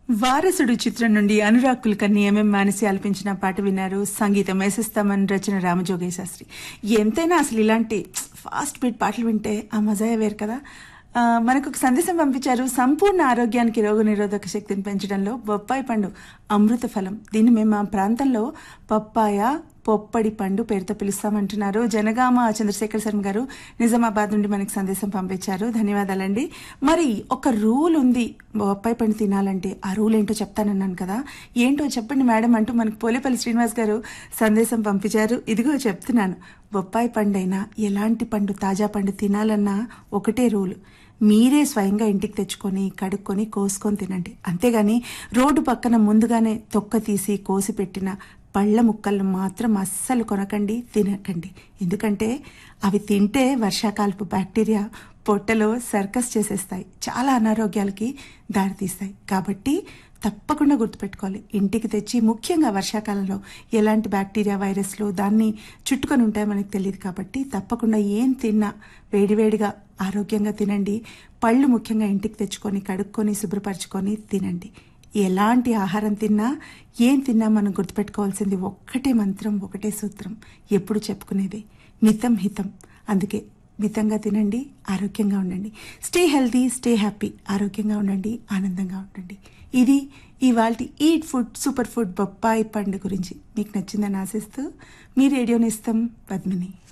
వారసుడు చిత్రం నుండి అనురాగ్ కుల్కర్ని ఎంఎం మానసి ఆలపించిన పాట విన్నారు సంగీతం ఎస్ఎస్తామన్ రచన రామజోగయ్య శాస్త్రి ఎంతైనా అసలు ఇలాంటి ఫాస్ట్ బీట్ పాటలు వింటే ఆ మజాయే వేరు కదా ఆ, మనకు ఒక సందేశం పంపించారు సంపూర్ణ ఆరోగ్యానికి రోగ నిరోధక శక్తిని పెంచడంలో బొప్పాయి పండు అమృత ఫలం దీన్ని మేము మా ప్రాంతంలో పప్పాయ పొప్పడి పండు పేరుతో పిలుస్తామంటున్నారు జనగామ చంద్రశేఖర్ శర్మ గారు నిజామాబాద్ నుండి మనకి సందేశం పంపించారు ధన్యవాదాలండి మరి ఒక రూల్ ఉంది బొప్పాయి పండు తినాలంటే ఆ రూల్ ఏంటో చెప్తానన్నాను కదా ఏంటో చెప్పండి మేడం అంటూ మనకు పోలేపల్లి శ్రీనివాస్ గారు సందేశం పంపించారు ఇదిగో చెప్తున్నాను బొప్పాయి పండైనా ఎలాంటి పండు తాజా పండు తినాలన్నా ఒకటే రూల్ మీరే స్వయంగా ఇంటికి తెచ్చుకొని కడుక్కొని కోసుకొని తినండి అంతేగాని రోడ్డు పక్కన ముందుగానే తొక్క తీసి కోసి పెట్టిన పళ్ళ ముక్కలను మాత్రం అస్సలు కొనకండి తినకండి ఎందుకంటే అవి తింటే వర్షాకాలపు బ్యాక్టీరియా పొట్టలో సర్కస్ చేసేస్తాయి చాలా అనారోగ్యాలకి దారితీస్తాయి కాబట్టి తప్పకుండా గుర్తుపెట్టుకోవాలి ఇంటికి తెచ్చి ముఖ్యంగా వర్షాకాలంలో ఎలాంటి బ్యాక్టీరియా వైరస్లు దాన్ని చుట్టుకొని ఉంటాయో మనకు తెలియదు కాబట్టి తప్పకుండా ఏం తిన్నా వేడివేడిగా ఆరోగ్యంగా తినండి పళ్ళు ముఖ్యంగా ఇంటికి తెచ్చుకొని కడుక్కొని శుభ్రపరచుకొని తినండి ఎలాంటి ఆహారం తిన్నా ఏం తిన్నా మనం గుర్తుపెట్టుకోవాల్సింది ఒక్కటే మంత్రం ఒకటే సూత్రం ఎప్పుడు చెప్పుకునేది మితం హితం అందుకే మితంగా తినండి ఆరోగ్యంగా ఉండండి స్టే హెల్తీ స్టే హ్యాపీ ఆరోగ్యంగా ఉండండి ఆనందంగా ఉండండి ఇది ఇవాళ ఈట్ ఫుడ్ సూపర్ ఫుడ్ బొప్పాయి పండు గురించి మీకు నచ్చిందని ఆశిస్తూ మీ రేడియోని ఇస్తాం పద్మిని